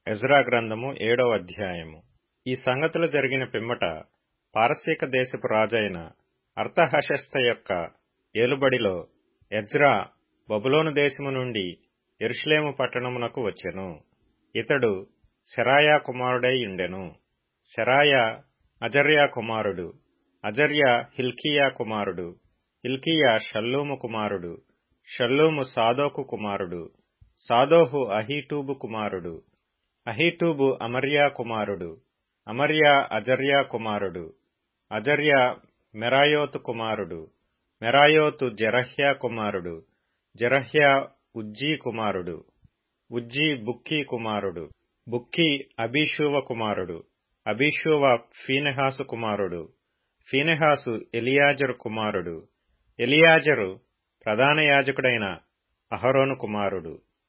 Ezra గ్రంథము ఏడవ అధ్యాయము ఈ సంగతులు జరిగిన పిమ్మట పారసీక దేశపు రాజైన అర్థహషస్త యొక్క ఏలుబడిలో ఎజ్రా బబులోను దేశము నుండి ఎరుషలేము పట్టణమునకు వచ్చెను ఇతడు శరాయా కుమారుడై ఉండెను శరాయా అజర్యా కుమారుడు అజర్యా హిల్కియా కుమారుడు హిల్కియా షల్లూము కుమారుడు షల్లూము సాదోకు కుమారుడు సాదోహు అహీటూబు కుమారుడు అహీటూబు అమర్యా కుమారుడు అమర్యా అజర్యా కుమారుడు అజర్యా మెరాయోతు కుమారుడు మెరాయోతు జరహ్యా కుమారుడు జరహ్యా ఉజ్జీ కుమారుడు ఉజ్జీ బుక్కీ కుమారుడు బుక్కీ అబీషూవ కుమారుడు అబీషూవ ఫీనెహాసు కుమారుడు ఫీనెహాసు ఎలియాజరు కుమారుడు ఎలియాజరు ప్రధాన యాజకుడైన అహరోను కుమారుడు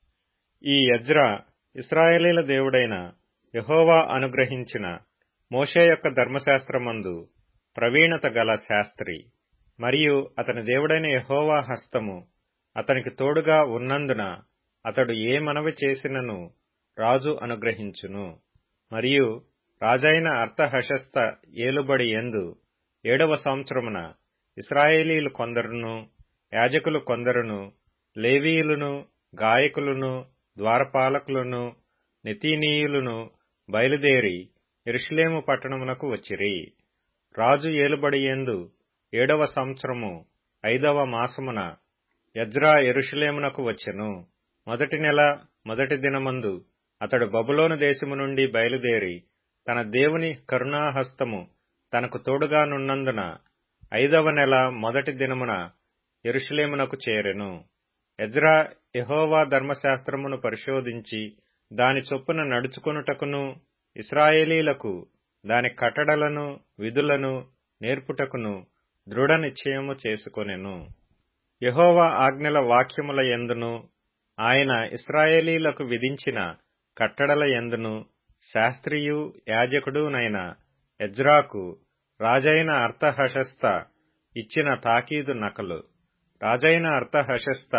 ఈ యజ్రా ఇస్రాయేలీల దేవుడైన యహోవా అనుగ్రహించిన మోషే యొక్క ధర్మశాస్త్రమందు ప్రవీణత గల శాస్త్రి మరియు అతని దేవుడైన యహోవా హస్తము అతనికి తోడుగా ఉన్నందున అతడు ఏ మనవి చేసినను రాజు అనుగ్రహించును మరియు రాజైన అర్థహశస్త ఏలుబడి ఎందు ఏడవ సంవత్సరమున ఇస్రాయేలీలు కొందరును యాజకులు కొందరును లేవీయులను గాయకులను ద్వారపాలకులను నితీనీయులను బయలుదేరి ఎరుషులేము పట్టణమునకు వచ్చిరి రాజు ఏలుబడి ఎందు ఏడవ సంవత్సరము ఐదవ మాసమున యజ్రా ఎరుషులేమునకు వచ్చెను మొదటి నెల మొదటి దినమందు అతడు బబులోను దేశము నుండి బయలుదేరి తన దేవుని కరుణాహస్తము తనకు తోడుగానున్నందున ఐదవ నెల మొదటి దినమున ఎరుషులేమునకు చేరెను ఎజ్రా యహోవా ధర్మశాస్త్రమును పరిశోధించి దాని చొప్పున నడుచుకొనుటకును ఇస్రాయేలీలకు దాని కట్టడలను విధులను నేర్పుటకును దృఢ నిశ్చయము చేసుకొనెను యహోవా ఆజ్ఞల వాక్యముల ఎందును ఆయన ఇస్రాయేలీలకు విధించిన కట్టడల ఎందును శాస్త్రియు యాజకుడునైన ఎజ్రాకు రాజైన అర్థహశస్త ఇచ్చిన తాకీదు నకలు రాజైన అర్థహశస్త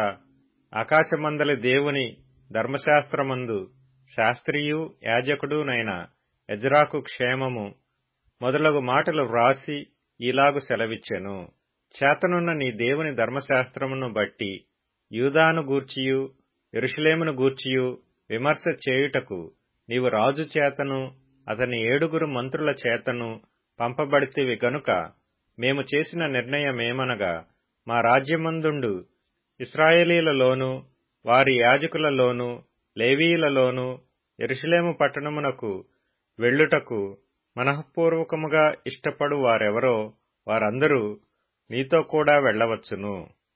ఆకాశమందలి దేవుని ధర్మశాస్త్రమందు శాస్త్రియు యాజకుడునైన ఎజ్రాకు క్షేమము మొదలగు మాటలు వ్రాసి ఇలాగు సెలవిచ్చెను చేతనున్న నీ దేవుని ధర్మశాస్త్రమును బట్టి యూదాను గూర్చియు ఎరుషులేమును గూర్చియు విమర్శ చేయుటకు నీవు రాజు చేతను అతని ఏడుగురు మంత్రుల చేతను పంపబడితివి గనుక మేము చేసిన నిర్ణయమేమనగా మా రాజ్యమందుండు ఇస్రాయేలీలలోను వారి యాజకులలోను లేవీయులలోను ఎరుషులేము పట్టణమునకు వెళ్ళుటకు మనఃపూర్వకముగా ఇష్టపడు వారెవరో వారందరూ నీతో కూడా వెళ్లవచ్చును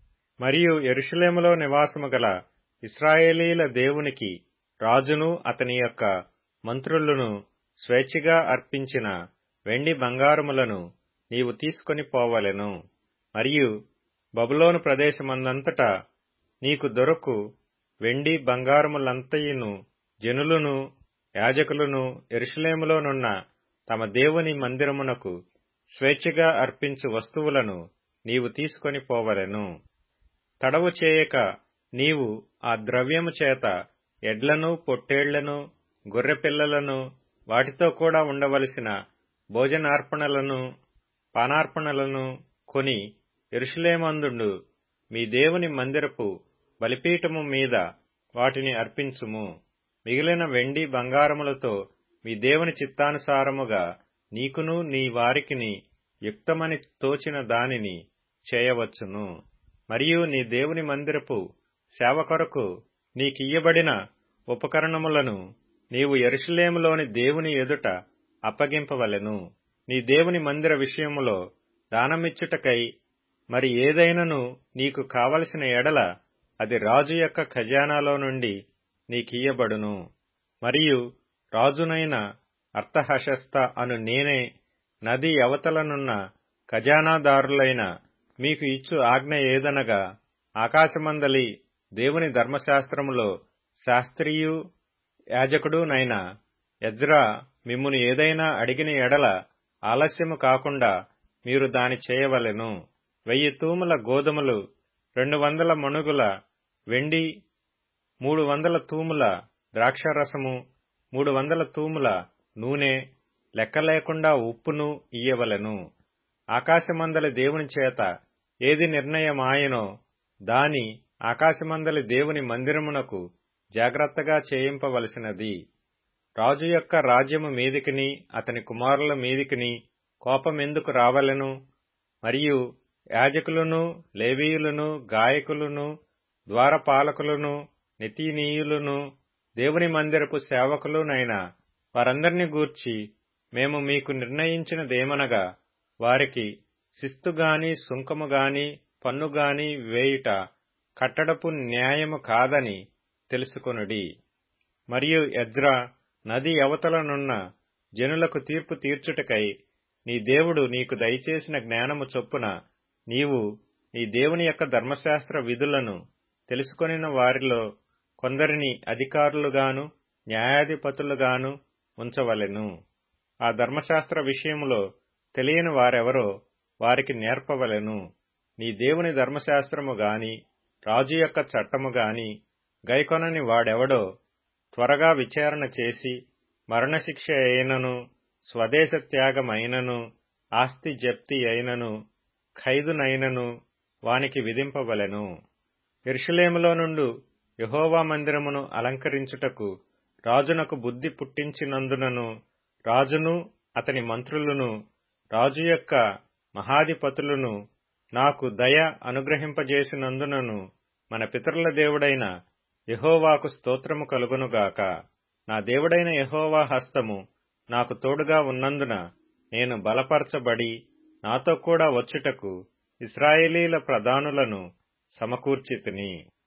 మరియు ఎరుషులేములో నివాసము గల ఇస్రాయేలీల దేవునికి రాజును అతని యొక్క మంత్రులను స్వేచ్ఛగా అర్పించిన వెండి బంగారములను నీవు తీసుకొని పోవలెను మరియు బబులోను ప్రదేశమందంతటా నీకు దొరకు వెండి బంగారములంతయును జనులను యాజకులను ఎరుషులేములోనున్న తమ దేవుని మందిరమునకు స్వేచ్ఛగా అర్పించు వస్తువులను నీవు తీసుకొని పోవలెను తడవు చేయక నీవు ఆ ద్రవ్యము చేత ఎడ్లను పొట్టేళ్లను గొర్రెపిల్లలను వాటితో కూడా ఉండవలసిన భోజనార్పణలను పానార్పణలను కొని ఎరుషులేమందుండు మీ దేవుని మందిరపు బలిపీఠము మీద వాటిని అర్పించుము మిగిలిన వెండి బంగారములతో మీ దేవుని చిత్తానుసారముగా నీకును నీ వారికిని యుక్తమని తోచిన దానిని చేయవచ్చును మరియు నీ దేవుని మందిరపు సేవ కొరకు నీకియ్యబడిన ఉపకరణములను నీవు ఎరుషులేములోని దేవుని ఎదుట అప్పగింపవలెను నీ దేవుని మందిర విషయములో దానమిచ్చుటకై మరి ఏదైనను నీకు కావలసిన ఎడల అది రాజు యొక్క ఖజానాలో నుండి నీకియ్యబడును మరియు రాజునైన అర్థహశస్త అను నేనే నది అవతలనున్న ఖజానాదారులైన మీకు ఇచ్చు ఆజ్ఞ ఏదనగా ఆకాశమందలి దేవుని ధర్మశాస్త్రములో శాస్త్రియు యాజకుడునైన ఎజ్రా మిమ్మును ఏదైనా అడిగిన ఎడల ఆలస్యము కాకుండా మీరు దాని చేయవలెను వెయ్యి తూముల గోధుమలు రెండు వందల మణుగుల వెండి మూడు వందల తూముల ద్రాక్షరసము మూడు వందల తూముల నూనె లెక్క లేకుండా ఉప్పును ఇయ్యవలెను ఆకాశమందలి దేవుని చేత ఏది నిర్ణయమాయనో దాని ఆకాశమందలి దేవుని మందిరమునకు జాగ్రత్తగా చేయింపవలసినది రాజు యొక్క రాజ్యము మీదికిని అతని కుమారుల మీదికిని కోపమెందుకు రావలెను మరియు యాజకులను లేవీయులను గాయకులను ద్వారపాలకులను నితీనీయులను దేవుని మందిరపు సేవకులునైన వారందరిని గూర్చి మేము మీకు నిర్ణయించినదేమనగా వారికి శిస్తుగాని సుంకముగాని పన్నుగాని వేయుట కట్టడపు న్యాయము కాదని తెలుసుకొనుడి మరియు ఎజ్రా నది అవతలనున్న జనులకు తీర్పు తీర్చుటకై నీ దేవుడు నీకు దయచేసిన జ్ఞానము చొప్పున నీవు నీ దేవుని యొక్క ధర్మశాస్త్ర విధులను తెలుసుకొనిన వారిలో కొందరిని అధికారులుగాను న్యాయాధిపతులుగాను ఉంచవలెను ఆ ధర్మశాస్త్ర విషయములో తెలియని వారెవరో వారికి నేర్పవలెను నీ దేవుని ధర్మశాస్త్రము గాని రాజు యొక్క చట్టము గాని గైకొనని వాడెవడో త్వరగా విచారణ చేసి మరణశిక్ష అయినను స్వదేశ త్యాగమైనను ఆస్తి జప్తి అయినను ఖైదునైనను వానికి విధింపవలెను ఎరుషలేములో నుండు యహోవా మందిరమును అలంకరించుటకు రాజునకు బుద్ధి పుట్టించినందునను రాజును అతని మంత్రులను రాజు యొక్క మహాధిపతులను నాకు దయ అనుగ్రహింపజేసినందునను మన పితరుల దేవుడైన యహోవాకు స్తోత్రము కలుగునుగాక నా దేవుడైన యహోవా హస్తము నాకు తోడుగా ఉన్నందున నేను బలపరచబడి నాతో కూడా వచ్చుటకు ఇస్రాయేలీల ప్రధానులను సమకూర్చితిని